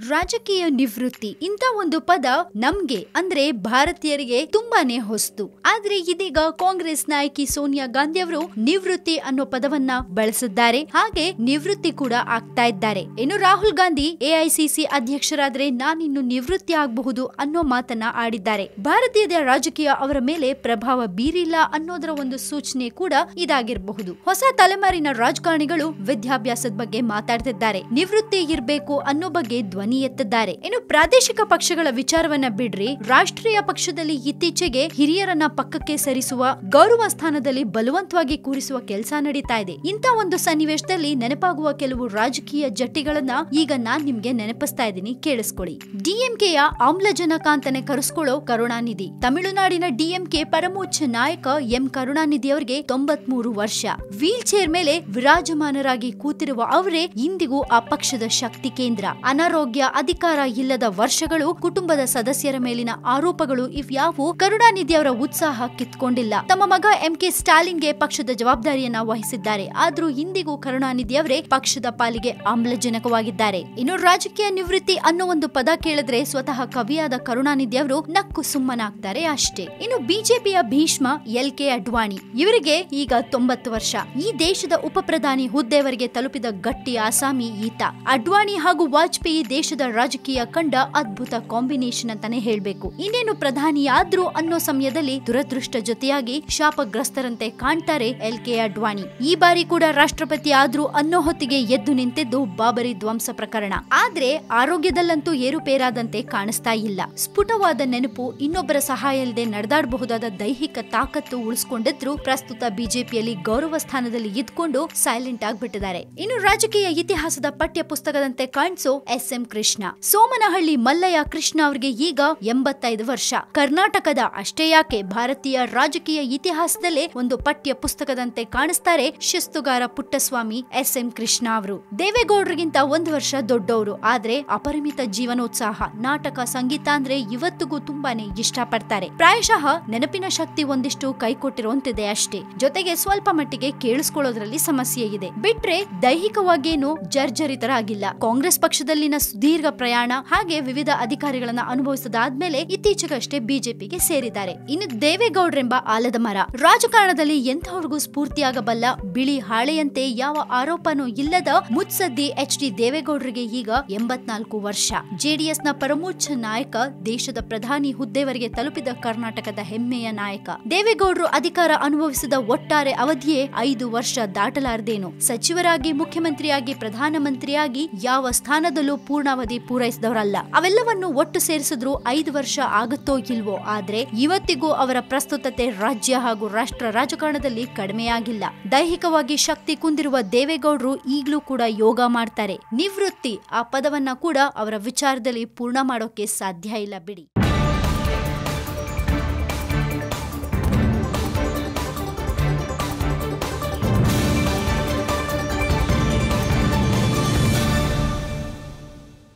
ರಾಜಕೀಯ ನಿವೃತ್ತಿ ಇಂತ ಒಂದು ಪದ ನಮ್ಗೆ ಅಂದ್ರೆ ಭಾರತೀಯರಿಗೆ ತುಂಬಾನೇ ಹೊಸ್ತು ಆದ್ರೆ ಇದೀಗ ಕಾಂಗ್ರೆಸ್ ನಾಯಕಿ ಸೋನಿಯಾ ಗಾಂಧಿ ಅವರು ನಿವೃತ್ತಿ ಅನ್ನೋ ಪದವನ್ನ ಬಳಸಿದ್ದಾರೆ ಹಾಗೆ ನಿವೃತ್ತಿ ಕೂಡ ಆಗ್ತಾ ಇದ್ದಾರೆ ಇನ್ನು ರಾಹುಲ್ ಗಾಂಧಿ ಎಐಸಿಸಿ ಅಧ್ಯಕ್ಷರಾದ್ರೆ ನಾನಿನ್ನು ನಿವೃತ್ತಿ ಆಗಬಹುದು ಅನ್ನೋ ಮಾತನ್ನ ಆಡಿದ್ದಾರೆ ಭಾರತೀಯದ ರಾಜಕೀಯ ಅವರ ಮೇಲೆ ಪ್ರಭಾವ ಬೀರಿಲ್ಲ ಅನ್ನೋದರ ಒಂದು ಸೂಚನೆ ಕೂಡ ಇದಾಗಿರಬಹುದು ಹೊಸ ತಲೆಮಾರಿನ ರಾಜಕಾರಣಿಗಳು ವಿದ್ಯಾಭ್ಯಾಸದ ಬಗ್ಗೆ ಮಾತಾಡ್ತಿದ್ದಾರೆ ನಿವೃತ್ತಿ ಇರಬೇಕು ಅನ್ನೋ ಬಗ್ಗೆ ಧ್ವನಿ ಎತ್ತಿದ್ದಾರೆ ಇನ್ನು ಪ್ರಾದೇಶಿಕ ಪಕ್ಷಗಳ ವಿಚಾರವನ್ನ ಬಿಡ್ರಿ ರಾಷ್ಟ್ರೀಯ ಪಕ್ಷದಲ್ಲಿ ಇತ್ತೀಚೆಗೆ ಹಿರಿಯರನ್ನ ಪಕ್ಕಕ್ಕೆ ಸರಿಸುವ ಗೌರವ ಸ್ಥಾನದಲ್ಲಿ ಬಲವಂತವಾಗಿ ಕೂರಿಸುವ ಕೆಲಸ ನಡೀತಾ ಇದೆ ಇಂಥ ಒಂದು ಸನ್ನಿವೇಶದಲ್ಲಿ ನೆನಪಾಗುವ ಕೆಲವು ರಾಜಕೀಯ ಜಟ್ಟಿಗಳನ್ನ ಈಗ ನಾನ್ ನಿಮ್ಗೆ ನೆನಪಿಸ್ತಾ ಇದ್ದೀನಿ ಕೇಳಿಸ್ಕೊಳ್ಳಿ ಡಿಎಂಕೆಯ ಆಮ್ಲಜನಕ ಅಂತಾನೆ ಕರೆಸ್ಕೊಳ್ಳೋ ಕರುಣಾನಿಧಿ ತಮಿಳುನಾಡಿನ ಡಿಎಂಕೆ ಪರಮೋಚ್ಚ ನಾಯಕ ಎಂ ಕರುಣಾನಿಧಿ ಅವರಿಗೆ ತೊಂಬತ್ಮೂರು ವರ್ಷ ವೀಲ್ ಚೇರ್ ಮೇಲೆ ವಿರಾಜಮಾನರಾಗಿ ಕೂತಿರುವ ಅವರೇ ಇಂದಿಗೂ ಆ ಪಕ್ಷದ ಶಕ್ತಿ ಕೇಂದ್ರ ಅನಾರೋಗ್ಯ ಅಧಿಕಾರ ಇಲ್ಲದ ವರ್ಷಗಳು ಕುಟುಂಬದ ಸದಸ್ಯರ ಮೇಲಿನ ಆರೋಪಗಳು ಇವ್ಯಾವು ಕರುಣಾನಿಧಿ ಅವರ ಉತ್ಸಾಹ ಕಿತ್ಕೊಂಡಿಲ್ಲ ತಮ್ಮ ಮಗ ಎಂ ಕೆ ಸ್ಟಾಲಿನ್ಗೆ ಪಕ್ಷದ ಜವಾಬ್ದಾರಿಯನ್ನ ವಹಿಸಿದ್ದಾರೆ ಆದ್ರೂ ಇಂದಿಗೂ ಕರುಣಾನಿಧಿ ಅವರೇ ಪಕ್ಷದ ಪಾಲಿಗೆ ಆಮ್ಲಜನಕವಾಗಿದ್ದಾರೆ ಇನ್ನು ರಾಜಕೀಯ ನಿವೃತ್ತಿ ಅನ್ನೋ ಒಂದು ಪದ ಕೇಳಿದ್ರೆ ಸ್ವತಃ ಕವಿಯಾದ ಕರುಣಾನಿಧಿ ಅವರು ನಕ್ಕು ಸುಮ್ಮನಾಗ್ತಾರೆ ಅಷ್ಟೇ ಇನ್ನು ಬಿಜೆಪಿಯ ಭೀಷ್ಮ ಎಲ್ ಕೆ ಅಡ್ವಾಣಿ ಇವರಿಗೆ ಈಗ ತೊಂಬತ್ತು ವರ್ಷ ಈ ದೇಶದ ಉಪ ಪ್ರಧಾನಿ ಹುದ್ದೆವರೆಗೆ ತಲುಪಿದ ಗಟ್ಟಿ ಆಸಾಮಿ ಈತ ಅಡ್ವಾಣಿ ಹಾಗೂ ವಾಜಪೇಯಿ ದೇಶದ ರಾಜಕೀಯ ಕಂಡ ಅದ್ಭುತ ಕಾಂಬಿನೇಷನ್ ಅಂತಾನೆ ಹೇಳ್ಬೇಕು ಇನ್ನೇನು ಪ್ರಧಾನಿಯಾದ್ರು ಅನ್ನೋ ಸಮಯದಲ್ಲಿ ದುರದೃಷ್ಟ ಜೊತೆಯಾಗಿ ಶಾಪಗ್ರಸ್ತರಂತೆ ಕಾಣ್ತಾರೆ ಎಲ್ ಕೆ ಅಡ್ವಾಣಿ ಈ ಬಾರಿ ಕೂಡ ರಾಷ್ಟ್ರಪತಿ ಆದ್ರು ಅನ್ನೋ ಹೊತ್ತಿಗೆ ಎದ್ದು ನಿಂತಿದ್ದು ಬಾಬರಿ ಧ್ವಂಸ ಪ್ರಕರಣ ಆದ್ರೆ ಆರೋಗ್ಯದಲ್ಲಂತೂ ಏರುಪೇರಾದಂತೆ ಕಾಣಿಸ್ತಾ ಇಲ್ಲ ಸ್ಫುಟವಾದ ನೆನಪು ಇನ್ನೊಬ್ಬರ ಸಹಾಯ ಇಲ್ಲದೆ ನಡೆದಾಡಬಹುದಾದ ದೈಹಿಕ ತಾಕತ್ತು ಉಳಿಸ್ಕೊಂಡಿದ್ರು ಪ್ರಸ್ತುತ ಬಿಜೆಪಿಯಲ್ಲಿ ಗೌರವ ಸ್ಥಾನದಲ್ಲಿ ಇದ್ಕೊಂಡು ಸೈಲೆಂಟ್ ಆಗ್ಬಿಟ್ಟಿದ್ದಾರೆ ಇನ್ನು ರಾಜಕೀಯ ಇತಿಹಾಸದ ಪಠ್ಯ ಪುಸ್ತಕದಂತೆ ಕಾಣಿಸೋ ಎಸ್ ಎಂ ಕೃಷ್ಣ ಸೋಮನಹಳ್ಳಿ ಮಲ್ಲಯ್ಯ ಕೃಷ್ಣ ಅವರಿಗೆ ಈಗ ಎಂಬತ್ತೈದು ವರ್ಷ ಕರ್ನಾಟಕದ ಅಷ್ಟೇ ಯಾಕೆ ಭಾರತೀಯ ರಾಜಕೀಯ ಇತಿಹಾಸದಲ್ಲೇ ಒಂದು ಪಠ್ಯ ಪುಸ್ತಕದಂತೆ ಕಾಣಿಸ್ತಾರೆ ಶಿಸ್ತುಗಾರ ಪುಟ್ಟಸ್ವಾಮಿ ಎಸ್ ಎಂ ಕೃಷ್ಣ ಅವರು ದೇವೇಗೌಡರಿಗಿಂತ ಒಂದು ವರ್ಷ ದೊಡ್ಡವರು ಆದ್ರೆ ಅಪರಿಮಿತ ಜೀವನೋತ್ಸಾಹ ನಾಟಕ ಸಂಗೀತ ಅಂದ್ರೆ ಇವತ್ತಿಗೂ ತುಂಬಾನೇ ಇಷ್ಟಪಡ್ತಾರೆ ಪ್ರಾಯಶಃ ನೆನಪಿನ ಶಕ್ತಿ ಒಂದಿಷ್ಟು ಕೈ ಕೊಟ್ಟಿರುವಂತಿದೆ ಅಷ್ಟೇ ಜೊತೆಗೆ ಸ್ವಲ್ಪ ಮಟ್ಟಿಗೆ ಕೇಳಿಸ್ಕೊಳ್ಳೋದ್ರಲ್ಲಿ ಸಮಸ್ಯೆ ಇದೆ ಬಿಟ್ರೆ ದೈಹಿಕವಾಗೇನು ಜರ್ಜರಿತರಾಗಿಲ್ಲ ಕಾಂಗ್ರೆಸ್ ಪಕ್ಷದಲ್ಲಿನ ಸುದೀರ್ಘ ಪ್ರಯಾಣ ಹಾಗೆ ವಿವಿಧ ಅಧಿಕಾರಿಗಳನ್ನ ಅನುಭವಿಸದಾದ್ಮೇಲೆ ಇತ್ತೀಚೆಗಷ್ಟೇ ಬಿಜೆಪಿಗೆ ಸೇರಿದ್ದಾರೆ ಇನ್ನು ದೇವೇಗೌಡರೆಂಬ ಆಲದ ಮರ ರಾಜಕಾರಣದಲ್ಲಿ ಎಂಥವ್ರಿಗೂ ಸ್ಫೂರ್ತಿಯಾಗಬಲ್ಲ ಬಿಳಿ ಹಾಳೆಯಂತೆ ಯಾವ ಆರೋಪನೂ ಇಲ್ಲದ ಮುತ್ಸದ್ದಿ ಎಚ್ ಡಿ ದೇವೇಗೌಡರಿಗೆ ಈಗ ಎಂಬತ್ನಾಲ್ಕು ವರ್ಷ ಜೆಡಿಎಸ್ ನ ಪರಮೋಚ್ಚ ನಾಯಕ ದೇಶದ ಪ್ರಧಾನಿ ಹುದ್ದೆವರೆಗೆ ತಲುಪಿದ ಕರ್ನಾಟಕದ ಹೆಮ್ಮೆಯ ನಾಯಕ ದೇವೇಗೌಡರು ಅಧಿಕಾರ ಅನುಭವಿಸಿದ ಒಟ್ಟಾರೆ ಅವಧಿಯೇ ಐದು ವರ್ಷ ದಾಟಲಾರದೇನು ಸಚಿವರಾಗಿ ಮುಖ್ಯಮಂತ್ರಿಯಾಗಿ ಪ್ರಧಾನಮಂತ್ರಿಯಾಗಿ ಯಾವ ಸ್ಥಾನದಲ್ಲೂ ಪೂರ್ಣಾವಧಿ ಪೂರೈಸಿದವರಲ್ಲ ಅವೆಲ್ಲವನ್ನು ಒಟ್ಟು ಸೇರಿಸಿದ್ರು ಐದು ವರ್ಷ ಆಗುತ್ತೋ ಇಲ್ವೋ ಆದ್ರೆ ಇವತ್ತಿಗೂ ಅವರ ಪ್ರಸ್ತುತತೆ ರಾಜ್ಯ ಹಾಗೂ ರಾಷ್ಟ್ರ ರಾಜಕಾರಣದಲ್ಲಿ ಕಡಿಮೆಯಾಗಿಲ್ಲ ದೈಹಿಕವಾಗಿ ಶಕ್ತಿ ಕುಂದಿರುವ ದೇವೇಗೌಡರು ಈಗ್ಲೂ ಕೂಡ ಯೋಗ ಮಾಡ್ತಾರೆ ನಿವೃತ್ತಿ ಆ ಪದವನ್ನ ಕೂಡ ಅವರ ವಿಚಾರದಲ್ಲಿ ಪೂರ್ಣ ಮಾಡೋಕೆ ಸಾಧ್ಯ ಇಲ್ಲ ಬಿಡಿ